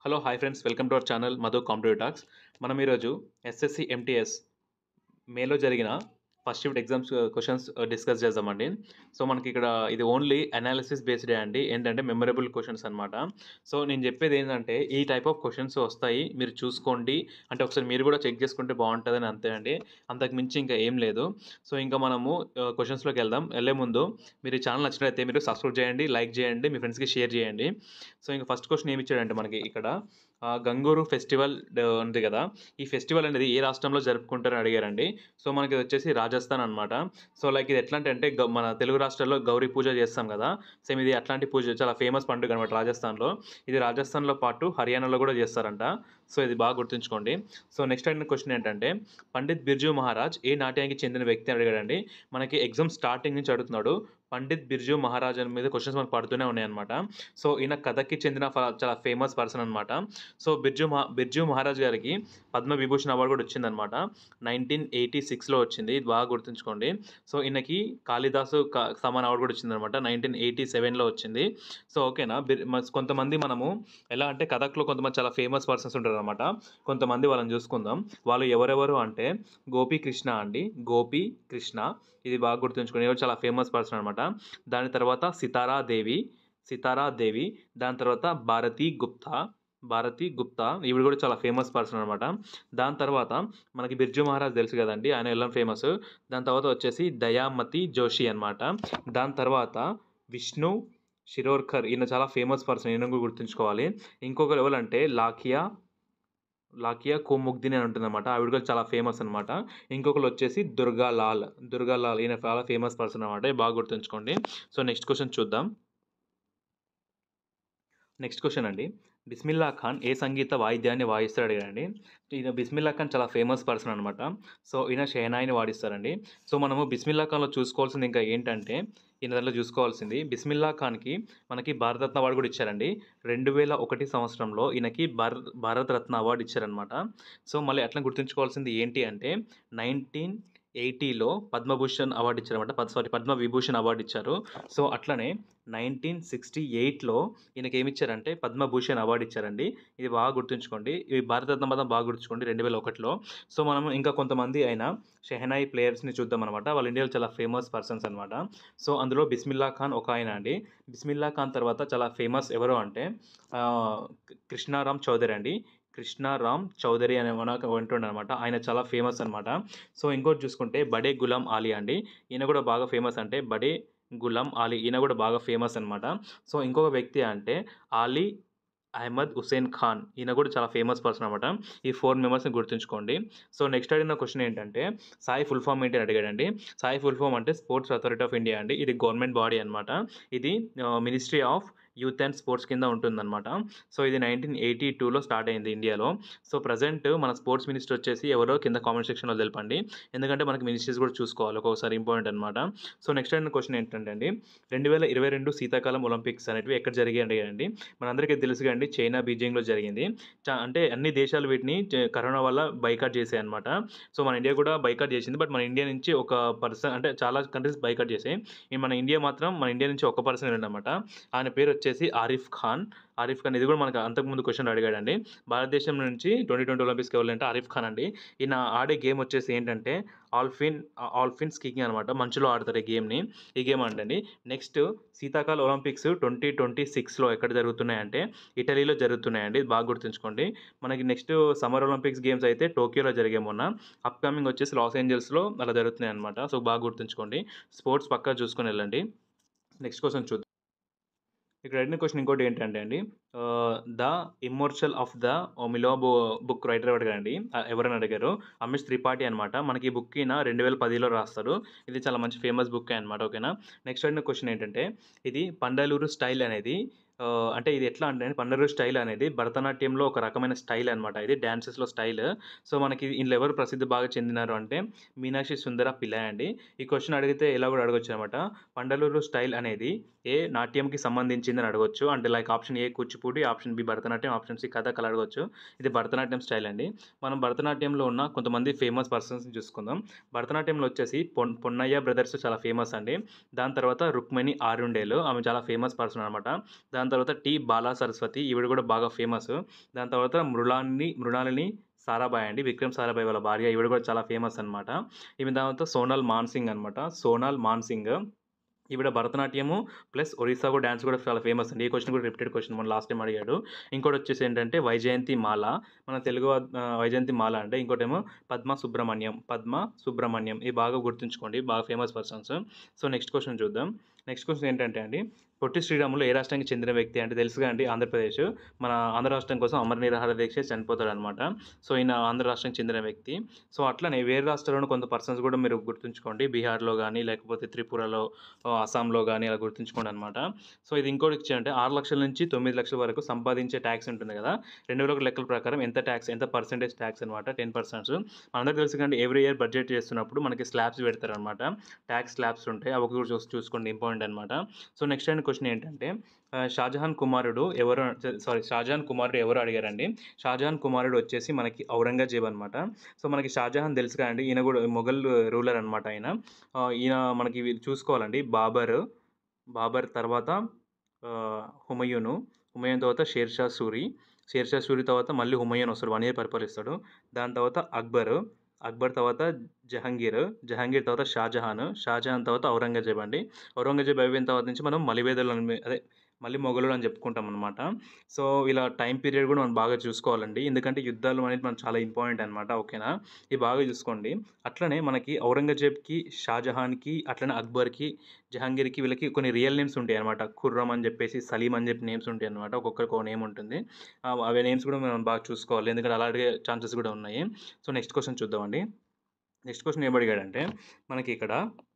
hello hi friends welcome to our channel Madhu competitive talks మనం ఈరోజు SSC MTS మేలో జరిగిన first shift exams questions discuss చేద్దామండి సో మనకి ఇక్కడ ఇది ఓన్లీ అనాలిసిస్ బేస్డే అండి ఏంటంటే మెమరబుల్ క్వశ్చన్స్ అనమాట సో నేను చెప్పేది ఏంటంటే ఈ టైప్ ఆఫ్ క్వశ్చన్స్ వస్తాయి మీరు చూసుకోండి అంటే ఒకసారి మీరు కూడా చెక్ చేసుకుంటే బాగుంటుందని అంతే అండి అంతకు మించి ఇంకా ఏం లేదు సో ఇంకా మనము క్వశ్చన్స్లోకి వెళ్దాం వెళ్ళే ముందు మీరు ఈ ఛానల్ నచ్చినట్లయితే మీరు సబ్స్క్రైబ్ చేయండి లైక్ చేయండి మీ ఫ్రెండ్స్కి షేర్ చేయండి సో ఇంకా ఫస్ట్ క్వశ్చన్ ఏమి ఇచ్చాడంటే మనకి ఇక్కడ ఆ, గంగూరు ఫెస్టివల్ డ- ఉంది కదా ఈ ఫెస్టివల్ అనేది ఏ రాష్ట్రంలో జరుపుకుంటారని అడిగారండి సో మనకి ఇది వచ్చేసి రాజస్థాన్ అనమాట సో లైక్ ఇది ఎట్లా అంటే గ- మన తెలుగు రాష్ట్రాల్లో గౌరీ పూజ చేస్తాం కదా సేమ్ ఇది అట్లాంటి పూజ చాలా ఫేమస్ పండుగ అనమాట రాజస్థాన్లో ఇది రాజస్థాన్లో పాటు హర్యానాలో కూడా చేస్తారంట సో ఇది బాగా గుర్తుంచుకోండి సో నెక్స్ట్ అడిగిన క్వశ్చన్ ఏంటంటే పండిత్ బిర్జు మహారాజ్ ఏ నాట్యానికి చెందిన వ్యక్తి అని అడిగాడండి మనకి ఎగ్జామ్ స్టార్టింగ్ నుంచి అడుగుతున్నాడు పండిత్ బిర్జు మహారాజ్ అని మీద క్వశ్చన్స్ మనకు పడుతూనే ఉన్నాయి అనమాట సో ఈయన కథకి చెందిన ఫ- చాలా ఫేమస్ పర్సన్ అనమాట సో బిర్జు మహా బిర్జు మహారాజ్ గారికి పద్మ విభూషణ్ అవార్డు కూడా వచ్చిందనమాట నైన్టీన్ ఎయిటీ సిక్స్లో వచ్చింది ఇది బాగా గుర్తుంచుకోండి సో ఈయనకి కాళిదాసు క- సమాన్ అవార్డు కూడా వచ్చిందనమాట నైన్టీన్ ఎయిటీ సెవెన్లో వచ్చింది సో ఓకేనా బిర్- మ- కొంతమంది మనము ఎలా అంటే కథక్లో కొంతమంది చాలా ఫేమస్ పర్సన్స్ ఉంటారు అనమాట కొంతమంది వాళ్ళని చూసుకుందాం వాళ్ళు ఎవరెవరు అంటే గోపి కృష్ణ అండి గోపి కృష్ణ ఇది బాగా గుర్తుంచుకోండి ఎవరు చాలా ఫేమస్ పర్సన్ అనమాట దాని తర్వాత సితారా దేవి సితారా దేవి దాని తర్వాత భారతి గుప్తా భారతి గుప్తా ఈవిడ కూడా చాలా ఫేమస్ పర్సన్ అనమాట దాని తర్వాత మనకి బిర్జు మహారాజ్ తెలుసు కదండి ఆయన ఎలా ఫేమస్ దాని తర్వాత వచ్చేసి దయామతి జోషి అన్నమాట దాని తర్వాత విష్ణు షిరోర్కర్ ఈయన చాలా ఫేమస్ పర్సన్ ఈయన కూడా గుర్తుంచుకోవాలి ఇంకొకరు ఎవరంటే లాకియా లాకియా కోముగ్దిని అని ఉంటుందన్నమాట ఆవిడ కూడా చాలా ఫేమస్ అనమాట ఇంకొకరు వచ్చేసి దుర్గా లాల్ దుర్గా లాల్ ఈయన చాలా ఫేమస్ పర్సన్ అనమాట ఇది బాగా గుర్తుంచుకోండి సో నెక్స్ట్ క్వశ్చన్ చూద్దాం నెక్స్ట్ క్వశ్చన్ అండి బిస్మిల్లా ఖాన్ ఏ సంగీత వాయిద్యాన్ని వాయిస్తాడు అడిగాడండి ఈయన బిస్మిల్లా ఖాన్ చాలా ఫేమస్ పర్సన్ అనమాట సో ఈయన షెహనాయిని వాడిస్తారండి సో మనము బిస్మిల్లా ఖాన్లో చూసుకోవాల్సింది ఇంకా ఏంటంటే ఈయన దాంట్లో చూసుకోవాల్సింది బిస్మిల్లా ఖాన్కి మనకి భారతరత్న అవార్డు కూడా ఇచ్చారండి రెండు వేల ఒకటి సంవత్సరంలో ఈయనకి భారత్ భారతరత్న అవార్డు ఇచ్చారనమాట సో మళ్ళీ అట్లా గుర్తుంచుకోవాల్సింది ఏంటి అంటే నైన్టీన్ ఎయిటీలో పద్మభూషణ్ అవార్డు ఇచ్చారన్నమాట పద్ సారీ పద్మ విభూషణ్ అవార్డు ఇచ్చారు సో అట్లనే నైన్టీన్ సిక్స్టీ ఎయిట్లో ఈయనకి ఏమి ఇచ్చారంటే పద్మభూషణ్ అవార్డు ఇచ్చారండి ఇది బాగా గుర్తుంచుకోండి ఇవి భారతరత్న పదం బాగా గుర్తుంచుకోండి రెండు వేల ఒకటిలో సో మనం ఇంకా కొంతమంది అయిన షెహనాయి ప్లేయర్స్ని చూద్దాం అనమాట వాళ్ళ ఇండియాలో చాలా ఫేమస్ పర్సన్స్ అనమాట సో అందులో బిస్మిల్లా ఖాన్ ఒక ఆయన అండి బిస్మిల్లా ఖాన్ తర్వాత చాలా ఫేమస్ ఎవరు అంటే ఆ, కృష్ణారాం చౌదరి అండి కృష్ణారామ్ చౌదరి అనే మనకు ఉంటుండే అనమాట ఆయన చాలా ఫేమస్ అనమాట సో ఇంకోటి చూసుకుంటే బడే గులాం ఆలీ అండి ఈయన కూడా బాగా ఫేమస్ అంటే బడే గులాం ఆలీ ఈయన కూడా బాగా ఫేమస్ అనమాట సో ఇంకొక వ్యక్తి అంటే ఆలీ అహ్మద్ హుసేన్ ఖాన్ ఈయన కూడా చాలా ఫేమస్ పర్సన్ అనమాట ఈ ఫోర్ మెంబర్స్ని గుర్తుంచుకోండి సో నెక్స్ట్ అడిగిన క్వశ్చన్ ఏంటంటే సాయి ఫుల్ ఫామ్ ఏంటి అని అడిగాడండి సాయి ఫుల్ ఫామ్ అంటే స్పోర్ట్స్ అథారిటీ ఆఫ్ ఇండియా అండి ఇది గవర్నమెంట్ బాడీ అనమాట ఇది ministry of youth and sports కింద ఉంటుందన్నమాట సో ఇది నైన్టీన్ ఎయిటీ టూలో స్టార్ట్ అయింది ఇండియాలో సో ప్రజెంట్ మన స్పోర్ట్స్ మినిస్టర్ వచ్చేసి ఎవరో కింద కామెంట్ సెక్షన్లో తెలపండి ఎందుకంటే మనకి మినిస్ట్రీస్ కూడా చూసుకోవాలి ఒక్కొక్కసారి ఇంపార్టెంట్ అనమాట సో నెక్స్ట్ అయిన క్వశ్చన్ ఏంటంటే అండి రెండు వేల ఇరవై రెండు శీతాకాలం ఒలింపిక్స్ అనేవి ఎక్కడ జరిగాయి అండి మనందరికీ తెలుసుగా అండి చైనా బీజింగ్లో జరిగింది చా- అంటే అన్ని దేశాలు వీటిని చ- కరోనా వల్ల బైకాట్ చేసాయి అనమాట సో మన ఇండియా కూడా బైకాట్ చేసింది బట్ మన ఇండియా నుంచి ఒక పర్సన్ అంటే చాలా కంట్రీస్ బైకాట్ చేసాయి ఈ మన ఇండియా మాత్రం మన ఇండియా నుంచి ఒక పర్సన్ వెళ్ళిందన్నమాట ఆయన పేరు వచ్చేసి ఆరిఫ్ ఖాన్ ఆరిఫ్ ఖాన్ ఇది కూడా మనకు అంతకుముందు క్వశ్చన్ అడిగాడండి భారతదేశం నుంచి ట్వంటీ ట్వంటీ ఒలింపిక్స్కి వెళ్ళాలంటే ఆరిఫ్ ఖాన్ అండి ఈయన ఆడే గేమ్ వచ్చేసి ఏంటంటే ఆల్ఫిన్ ఆల్ఫిన్ స్కీకింగ్ అనమాట మంచులో ఆడతారు ఈ గేమ్ని ఈ గేమ్ అంటండి నెక్స్ట్ శీతాకాల ఒలింపిక్స్ ట్వంటీ ట్వంటీ సిక్స్లో ఎక్కడ జరుగుతున్నాయంటే ఇటలీలో జరుగుతున్నాయండి ఇది బాగా గుర్తుంచుకోండి మనకి నెక్స్ట్ సమ్మర్ ఒలింపిక్స్ గేమ్స్ అయితే టోక్యోలో జరిగే మొన్న అప్కమింగ్ వచ్చేసి లాస్ ఏంజల్స్లో అలా జరుగుతున్నాయి అనమాట సో బాగా గుర్తుంచుకోండి స్పోర్ట్స్ పక్కా చూసుకొని వెళ్ళండి నెక్స్ట్ క్వశ్చన్ చూద్దాం ఇక్కడ అడిగిన క్వశ్చన్ ఇంకోటి ఏంటంటే అండి the immortal of the Meluha book writer అడిగారండి ఆ, ఎవరని అడిగారు అమిష్ త్రిపాఠి అనమాట మనకి ఈ బుక్ ఈయన రెండు వేల పదిలో రాస్తారు ఇది చాలా మంచి ఫేమస్ బుక్ అనమాట ఓకేనా నెక్స్ట్ అడిగిన క్వశ్చన్ ఏంటంటే ఇది పండలూరు స్టైల్ అనేది ఆ, అంటే ఇది ఎట్లా అంటే పండలూరు స్టైల్ అనేది భరతనాట్యంలో ఒక రకమైన స్టైల్ అనమాట ఇది డ్యాన్సెస్లో స్టైల్ సో మనకి ఇందులో ఎవరు ప్రసిద్ధి బాగా చెందినారు అంటే మీనాక్షి సుందర పిల్లయ్ అండి ఈ క్వశ్చన్ అడిగితే ఎలా కూడా అడగొచ్చు అనమాట పండలూరు స్టైల్ అనేది ఏ నాట్యంకి సంబంధించిందని అడగొచ్చు అంటే like option A Kuchipudi option B Bharatanatyam option C Kathakali అడగొచ్చు ఇది భరతనాట్యం స్టైల్ అండి మనం భరతనాట్యంలో ఉన్న కొంతమంది ఫేమస్ పర్సన్స్ని చూసుకుందాం భరతనాట్యంలో వచ్చేసి పొన్ పొన్నయ్య బ్రదర్స్ చాలా ఫేమస్ అండి దాని తర్వాత రుక్మిణి ఆరుండేలు ఆమె చాలా ఫేమస్ పర్సన్ అనమాట దాని దాని తర్వాత టి బాలా సరస్వతి ఈవిడ కూడా బాగా ఫేమస్ దాని తర్వాత మృణాలిని మృణాలిని సారాభాయ్ అండి విక్రమ్ సారాభాయ్ వాళ్ళ భార్య ఈవిడ కూడా చాలా ఫేమస్ అనమాట ఈమె తర్వాత సోనల్ మాన్సింగ్ అనమాట సోనాల్ మాన్సింగ్ ఈవిడ భరతనాట్యము ప్లస్ ఒరిస్సా కూడా డ్యాన్స్ కూడా చాలా ఫేమస్ అండి ఈ క్వశ్చన్ కూడా రిపీటెడ్ క్వశ్చన్ మన లాస్ట్ టైం అడిగాడు ఇంకోటి వచ్చేసి ఏంటంటే వైజయంతి మాల మన తెలుగు ఆ, వైజయంతి మాల అంటే ఇంకోటేమో పద్మ సుబ్రహ్మణ్యం పద్మ సుబ్రహ్మణ్యం ఇది బాగా గుర్తుంచుకోండి బాగా famous persons so next question చూద్దాం నెక్స్ట్ క్వశ్చన్ ఏంటంటే అండి పొట్టి శ్రీరాములు ఏ రాష్ట్రానికి చెందిన వ్యక్తి అంటే తెలుసుగా అండి ఆంధ్రప్రదేశ్ మన ఆంధ్ర రాష్ట్రం కోసం అమర నిరాహార దీక్ష చనిపోతాడు అనమాట సో ఈయన ఆంధ్ర రాష్ట్రానికి చెందిన వ్యక్తి సో అట్లనే వేరే రాష్ట్రాల్లోని కొంత పర్సన్స్ కూడా మీరు గుర్తుంచుకోండి బీహార్లో కానీ లేకపోతే త్రిపురలో ఆ, అస్సాంలో కానీ అలా గుర్తుంచుకోండి అనమాట సో ఇది ఇంకోటి ఇచ్చి అంటే ఆరు లక్షల నుంచి తొమ్మిది లక్షల వరకు సంపాదించే ట్యాక్స్ ఉంటుంది కదా రెండు వేల ఒకటి లెక్కల ప్రకారం ఎంత ట్యాక్స్ ఎంత పర్సెంటేజ్ ట్యాక్స్ అనమాట టెన్ పర్సెంట్ మనందరికీ తెలుసు కానీ ఎవ్రీ ఇయర్ బడ్జెట్ చేస్తున్నప్పుడు మనకి స్లాబ్స్ పెడతారనమాట ట్యాక్స్ స్లాబ్స్ ఉంటాయి అవి కూడా చూసి చూసుకోండి ఇంపార్టెంట్ అనమాట సో నెక్స్ట్ అయిన క్వశ్చన్ ఏంటంటే ఆ, షాజహాన్ కుమారుడు ఎవరు సారీ షాజహాన్ కుమారుడు ఎవరు అడిగారండి షాజహాన్ కుమారుడు వచ్చేసి మనకి ఔరంగజేబ్ అనమాట సో మనకి షాజహాన్ తెలుసు కదండి ఈయన కూడా మొఘల్ రూలర్ అనమాట ఆయన ఆ, ఈయన మనకి ఇవి చూసుకోవాలండి బాబర్ బాబర్ తర్వాత ఆ, హుమయూను హుమయూన్ తర్వాత షేర్షా సూరి షేర్షా సూరి తర్వాత మళ్ళీ హుమయూన్ వస్తాడు వన్ ఇయర్ పరిపాలిస్తాడు దాని తర్వాత అక్బర్ అక్బర్ తర్వాత జహంగీర్ జహంగీర్ తర్వాత షాజహాన్ షాజహాన్ తర్వాత ఔరంగజేబ్ అండి ఔరంగజేబ్ అయిపోయిన తర్వాత నుంచి మనం మలివేదలు అని అదే మళ్ళీ మొఘలుడు అని చెప్పుకుంటాం అనమాట సో ఇలా టైం పీరియడ్ కూడా మనం బాగా చూసుకోవాలండి ఎందుకంటే యుద్ధాలు అనేది మనకు చాలా ఇంపార్టెంట్ అనమాట ఓకేనా ఇది బాగా చూసుకోండి అట్లనే మనకి ఔరంగజేబ్కి షాజహాన్కి అట్లనే అక్బర్కి జహాంగీర్కి వీళ్ళకి కొన్ని రియల్ నేమ్స్ ఉంటాయి అనమాట ఖుర్రం అని చెప్పేసి సలీం అని చెప్పి నేమ్స్ ఉంటాయి అనమాట ఒక్కొక్కరికి ఒక నేమ్ ఉంటుంది ఆ, అవి నేమ్స్ కూడా మనం బాగా చూసుకోవాలి ఎందుకంటే అలా అడిగే ఛాన్సెస్ కూడా ఉన్నాయి సో నెక్స్ట్ క్వశ్చన్ చూద్దామండి నెక్స్ట్ క్వశ్చన్ ఏం అడిగాడంటే మనకి ఇక్కడ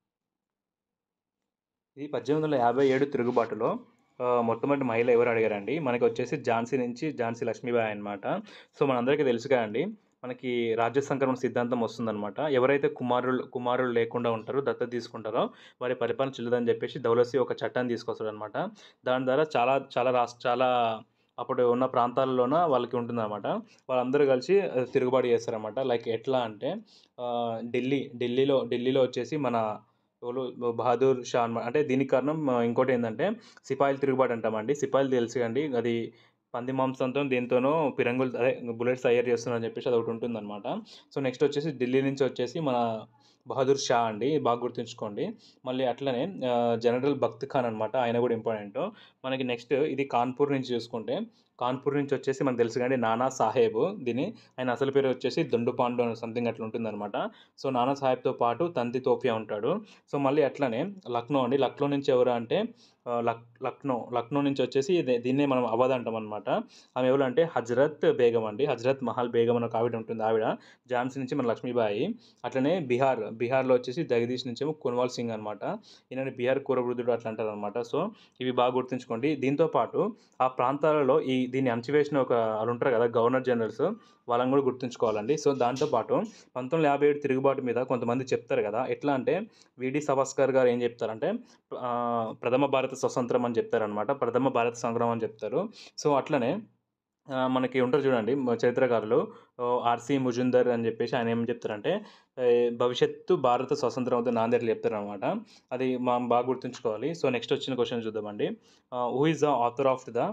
ఇది పద్దెనిమిది వందల యాభై ఏడు తిరుగుబాటులో ఆ, మొట్టమొదటి మహిళ ఎవరు అడిగారండి మనకి వచ్చేసి ఝాన్సీ నుంచి ఝాన్సీ లక్ష్మీబాయి అనమాట సో మనందరికీ తెలుసు కదండి మనకి రాజ్య సంక్రమణ సిద్ధాంతం వస్తుందన్నమాట ఎవరైతే కుమారులు కుమారులు లేకుండా ఉంటారో దత్తత తీసుకుంటారో వారి పరిపాలన చెల్లదని చెప్పేసి దౌలసి ఒక చట్టాన్ని తీసుకొస్తాడు అనమాట దాని ద్వారా చాలా చాలా రాష్ట్ర చాలా అప్పుడు ఉన్న ప్రాంతాల్లోన వాళ్ళకి ఉంటుందన్నమాట వాళ్ళందరూ కలిసి ఆ, తిరుగుబాటు చేస్తారన్నమాట లైక్ ఎట్లా అంటే ఆ, ఢిల్లీ ఢిల్లీలో ఢిల్లీలో వచ్చేసి మన ఎవరు బహదూర్ షా అన్నమాట అంటే దీనికి కారణం ఆ, ఇంకోటి ఏంటంటే సిపాయిలు తిరుగుబాటు అంటామండి సిపాయిలు తెలుసు అండి అది పంది మాంసంతో దీంతోనూ పిరంగులు అదే బుల్లెట్స్ తయారు చేస్తున్నారని చెప్పేసి అది ఒకటి ఉంటుందన్నమాట సో నెక్స్ట్ వచ్చేసి ఢిల్లీ నుంచి వచ్చేసి మన బహదూర్ షా అండి బాగా గుర్తుంచుకోండి మళ్ళీ అట్లనే ఆ, జనరల్ భక్త్ ఖాన్ అనమాట ఆయన కూడా ఇంపార్టెంట్ మనకి నెక్స్ట్ ఇది కాన్పూర్ నుంచి చూసుకుంటే కాన్పూర్ నుంచి వచ్చేసి మనకు తెలుసు కానీ నానా సాహెబ్ దీని ఆయన అసలు పేరు వచ్చేసి దొండు పాండు అని సంథింగ్ అట్లా ఉంటుందన్నమాట సో నానా సాహెబ్తో పాటు తంతి తోఫియా ఉంటాడు సో మళ్ళీ అట్లనే లక్నో అండి లక్నో నుంచి ఎవరు అంటే ఆ, లక్ లక్నో లక్నో నుంచి వచ్చేసి ఇది- దీన్నే మనం అవధ్ అంటాం అనమాట ఆమె ఎవరు అంటే హజరత్ బేగం అండి హజరత్ మహల్ బేగం అని ఒక ఆవిడ ఉంటుంది ఆవిడ ఝాన్సీ నుంచి మన లక్ష్మీబాయి అట్లనే బీహార్ బీహార్లో వచ్చేసి జగదీష్ నుంచి ఏమో కున్వాల్ సింగ్ అనమాట ఈయన బీహార్ కూరవృద్ధుడు అట్లా అంటారు అనమాట సో ఇవి బాగా గుర్తుంచుకోండి దీంతో పాటు ఆ ప్రాంతాలలో ఈ దీన్ని అణచివేసిన ఒక వాళ్ళు ఉంటారు కదా గవర్నర్ జనరల్స్ వాళ్ళని కూడా గుర్తుంచుకోవాలండి సో దాంతోపాటు పంతొమ్మిది యాభై ఏడు తిరుగుబాటు మీద కొంతమంది చెప్తారు కదా ఎట్లా అంటే విడి సవాస్కర్ గారు ఏం చెప్తారంటే ఆ, ప్రథమ భారత స్వతంత్రం అని చెప్తారనమాట ప్రథమ భారత సంగ్రామం అని చెప్తారు సో అట్లనే ఆ, మనకి ఉంటారు చూడండి మ- చరిత్రకారులు ఆర్సి ముజుందర్ అని చెప్పేసి ఆయన ఏం చెప్తారంటే ఏ, భవిష్యత్తు భారత స్వతంత్రం అవుతుంది నాందేడ్లు చెప్తారనమాట అది మనం బాగా గుర్తుంచుకోవాలి సో నెక్స్ట్ వచ్చిన క్వశ్చన్ చూద్దామండి who is the author of the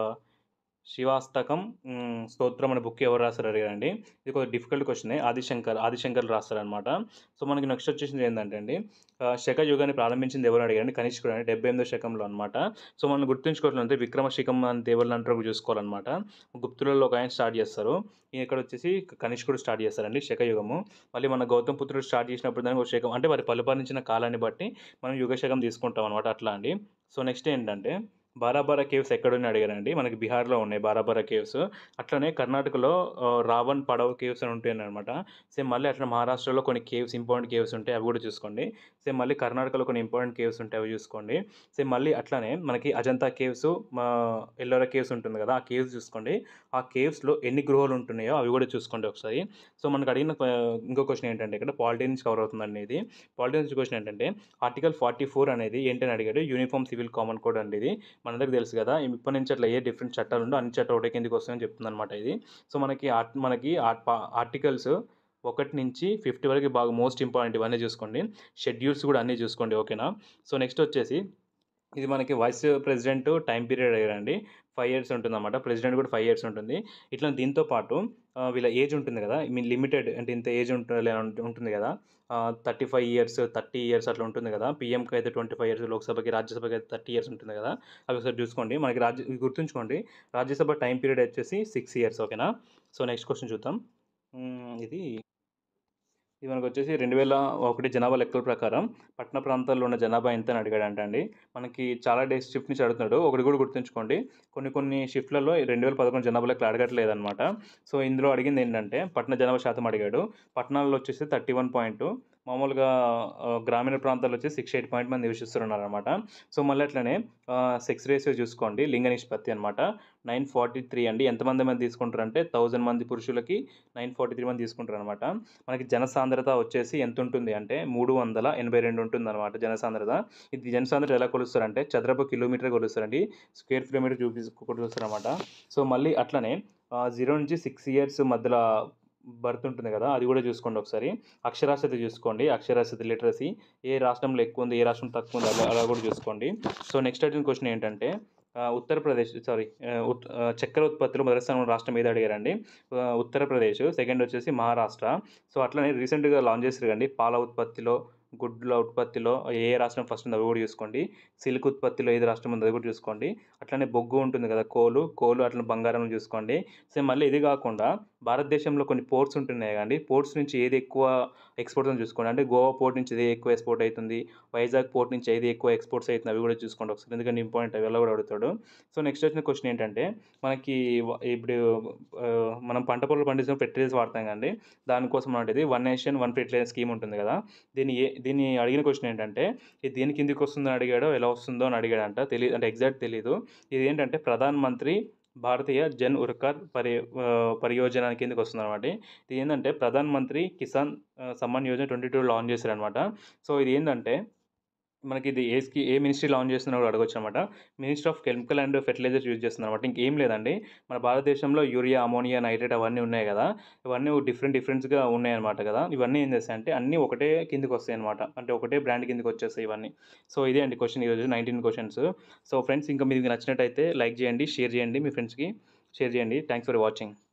Shivashtakam మ్, స్తోత్రం అనే బుక్ ఎవరు రాస్తారు అడిగారండి ఇది కొంచెం డిఫికల్ట్ క్వశ్చన్ ఆదిశంకర్ ఆదిశంకర్ రాస్తారనమాట సో మనకి నెక్స్ట్ వచ్చేసింది ఏంటంటే అండి ఆ, శక యుగాన్ని ప్రారంభించింది ఎవరు అడిగారండి కనిష్కుడు అండి డెబ్బై ఎనిమిదో శకంలో అనమాట సో మనం గుర్తుంచుకోవాలంటే విక్రమ శకం అని దేవుళ్ళు అంటారు చూసుకోవాలన్నమాట గుప్తులలో ఒక ఆయన స్టార్ట్ చేస్తారు ఈయన ఇక్కడ వచ్చేసి కనిష్కుడు స్టార్ట్ చేస్తారండి శకయుగము మళ్ళీ మన గౌతమ్ పుత్రుడు స్టార్ట్ చేసినప్పుడు దానికి ఒక శకం అంటే వారి పరిపాలించిన కాలాన్ని బట్టి మనం యుగ శకం తీసుకుంటాం అనమాట అట్లా అండి సో నెక్స్ట్ ఏంటంటే బారాబారా కేవ్స్ ఎక్కడున్నాయి అడిగారండి మనకి బీహార్లో ఉన్నాయి బారాబారా కేవ్స్ అట్లనే కర్ణాటకలో ఆ, రావణ్ పడవ్ కేవ్స్ అని ఉంటాయి అనమాట సేమ్ మళ్ళీ అట్లా మహారాష్ట్రలో కొన్ని కేవ్స్ ఇంపార్టెంట్ కేవ్స్ ఉంటాయి అవి కూడా చూసుకోండి సేమ్ మళ్ళీ కర్ణాటకలో కొన్ని ఇంపార్టెంట్ కేవ్స్ ఉంటాయి అవి చూసుకోండి సేమ్ మళ్ళీ అట్లానే మనకి అజంతా కేవ్స్ మా ఎల్లోరా కేవ్స్ ఉంటుంది కదా ఆ కేవ్స్ చూసుకోండి ఆ కేవ్స్లో ఎన్ని గృహాలు ఉంటున్నాయో అవి కూడా చూసుకోండి ఒకసారి సో మనకు అడిగిన ఆ, ఇంకో క్వశ్చన్ ఏంటంటే ఇక్కడ పాలిటీ నుంచి కవర్ అవుతుందండి ఇది పాలిటీ నుంచి క్వశ్చన్ ఏంటంటే ఆర్టికల్ ఫార్టీ ఫోర్ అనేది ఏంటని అడిగాడు యూనిఫామ్ సివిల్ కామన్ కోడ్ అండి ఇది మనందరికీ తెలుసు కదా ఇప్పటి నుంచి అట్లా ఏ డిఫరెంట్ చట్టాలు ఉండో అన్ని చట్టాలు ఒకటే కిందకి వస్తాయని చెప్తుంది అనమాట ఇది సో మనకి ఆర్ట్ మనకి ఆర్టికల్స్ ఒకటి నుంచి ఫిఫ్టీ వరకు బాగా మోస్ట్ ఇంపార్టెంట్ ఇవన్నీ చూసుకోండి షెడ్యూల్స్ కూడా అన్నీ చూసుకోండి ఓకేనా సో నెక్స్ట్ వచ్చేసి ఇది మనకి వైస్ ప్రెసిడెంట్ టైం పీరియడ్ అండి ఫైవ్ ఇయర్స్ ఉంటుందన్నమాట ప్రెసిడెంట్ కూడా ఫైవ్ ఇయర్స్ ఉంటుంది ఇట్లా దీంతో పాటు ఆ, వీళ్ళ ఏజ్ ఉంటుంది కదా మీ లిమిటెడ్ అంటే ఇంత ఏజ్ ఉంటుంది ఉంటుంది కదా thirty five years thirty years అట్లా ఉంటుంది కదా పీఎంకి అయితే ట్వంటీ ఫైవ్ ఇయర్స్ లోక్సభకి రాజ్యసభకి అయితే థర్టీ ఇయర్స్ ఉంటుంది కదా అవి ఒకసారి చూసుకోండి మనకి రాజ్య ఇవి గుర్తుంచుకోండి రాజ్యసభ టైం పీరియడ్ వచ్చేసి సిక్స్ ఇయర్స్ ఓకేనా సో నెక్స్ట్ క్వశ్చన్ చూద్దాం మ్మ్, ఇది ఇది మనకు వచ్చేసి రెండు వేల ఒకటి జనాభా లెక్కల ప్రకారం పట్టణ ప్రాంతాల్లో ఉన్న జనాభా ఎంత అని అడిగాడంట అండి మనకి చాలా డేస్ షిఫ్ట్ నుంచి అడుగుతున్నాడు ఒకటి కూడా గుర్తుంచుకోండి కొన్ని కొన్ని షిఫ్ట్లలో రెండు వేల పదకొండు జనాభా లెక్కలు అడగట్లేదు అనమాట సో ఇందులో అడిగింది ఏంటంటే పట్టణ జనాభా శాతం అడిగాడు పట్టణాల్లో వచ్చేసి థర్టీ వన్ పాయింట్ మామూలుగా ఆ, గ్రామీణ ప్రాంతాల్లో వచ్చి సిక్స్ ఎయిట్ పాయింట్ మంది నివసిస్తున్నారు అనమాట సో మళ్ళీ అట్లనే సెక్స్ రేషియో చూసుకోండి లింగ నిష్పత్తి అనమాట నైన్ ఫార్టీ త్రీ అండి ఎంతమంది మంది తీసుకుంటారు అంటే థౌజండ్ మంది పురుషులకి నైన్ ఫార్టీ త్రీ మంది తీసుకుంటారు అనమాట మనకి జనసాంద్రత వచ్చేసి ఎంత ఉంటుంది అంటే మూడు వందల ఎనభై రెండు ఉంటుంది అనమాట జనసాంద్రత ఇది జనసాంద్రత ఎలా కొలుస్తారంటే చదరపు కిలోమీటర్ కొలుస్తారండి స్క్వేర్ కిలోమీటర్ చూపి కొలుస్తారు అనమాట సో మళ్ళీ అట్లనే జీరో నుంచి సిక్స్ ఇయర్స్ మధ్యలో బర్త్ ఉంటుంది కదా అది కూడా చూసుకోండి ఒకసారి అక్షరాస్యత చూసుకోండి అక్షరాస్యత లిటరసీ ఏ రాష్ట్రంలో ఎక్కువ ఉంది ఏ రాష్ట్రం తక్కువ ఉంది అలా అలా కూడా చూసుకోండి సో నెక్స్ట్ అడిగిన క్వశ్చన్ ఏంటంటే ఆ, ఉత్తరప్రదేశ్ సారీ చక్కెర ఉత్పత్తిలో మొదటి స్థానం రాష్ట్రం ఏది అడిగారండి ఆ, ఉత్తరప్రదేశ్ సెకండ్ వచ్చేసి మహారాష్ట్ర సో అట్లనే రీసెంట్గా లాంచ్ చేసారు కండి పాల ఉత్పత్తిలో గుడ్ల ఉత్పత్తిలో ఏ ఏ రాష్ట్రం ఫస్ట్ ఉందో అవి కూడా చూసుకోండి సిల్క్ ఉత్పత్తిలో ఏది రాష్ట్రం ఉందో అది కూడా చూసుకోండి అట్లనే బొగ్గు ఉంటుంది కదా కోలు కోలు అట్లనే బంగారం చూసుకోండి సో మళ్ళీ ఇది కాకుండా భారతదేశంలో కొన్ని పోర్ట్స్ ఉంటున్నాయి కండి పోర్ట్స్ నుంచి ఏది ఎక్కువ ఎక్స్పోర్ట్స్ అని చూసుకోండి అంటే గోవా పోర్ట్ నుంచి ఏది ఎక్కువ ఎక్స్పోర్ట్ అవుతుంది వైజాగ్ పోర్ట్ నుంచి ఏది ఎక్కువ ఎక్స్పోర్ట్స్ అవుతుంది అవి కూడా చూసుకోండి ఒకసారి ఎందుకంటే ఇంపార్టెంట్ అవి ఎలా కూడా అడుగుతాడు సో నెక్స్ట్ వచ్చిన క్వశ్చన్ ఏంటంటే మనకి వ- ఇప్పుడు ఆ, మనం పంట పొలాలు పండించిన ఫెర్టిలైజర్స్ వాడతాం కండి దానికోసం అంటే one nation one fertilizer scheme ఉంటుంది కదా దీన్ని ఏ దీన్ని అడిగిన క్వశ్చన్ ఏంటంటే ఇది దేని కిందికి వస్తుందని అడిగాడో ఎలా వస్తుందో అని అడిగాడంట తెలియదు అంటే ఎగ్జాక్ట్ తెలియదు ఇది ఏంటంటే ప్రధాన్ మంత్రి భారతీయ జన్ ఉర్కర్ పరి ఆ, పరియోజన కిందకి వస్తుంది అనమాట ఇది ఏంటంటే ప్రధాన్ మంత్రి కిసాన్ ఆ, Samman Yojana twenty two launch చేశారనమాట సో ఇది ఏంటంటే మనకి ఇది ఏ స్కీ ఏ మినిస్ట్రీ లాంచ్ చేస్తున్నా కూడా అడగొచ్చు అనమాట ministry of chemical and fertilizers use చేస్తుంది అనమాట ఇంకేం లేదండి మన భారతదేశంలో యూరియా అమోనియా నైట్రేట్ అవన్నీ ఉన్నాయి కదా ఇవన్నీ డిఫరెంట్ డిఫరెంట్స్గా ఉన్నాయి అనమాట కదా ఇవన్నీ ఏం చేస్తాయంటే అన్నీ ఒకటే కిందకి వస్తాయి అనమాట అంటే ఒకటే బ్రాండ్ కిందకి వచ్చేస్తాయి ఇవన్నీ సో ఇదే అండి క్వశ్చన్ ఈరోజు నైన్టీన్ క్వశ్చన్స్ సో ఫ్రెండ్స్ ఇంకా మీకు నచ్చినట్టయితే లైక్ చేయండి షేర్ చేయండి మీ ఫ్రెండ్స్కి షేర్ చేయండి థ్యాంక్స్ ఫర్ వాచింగ్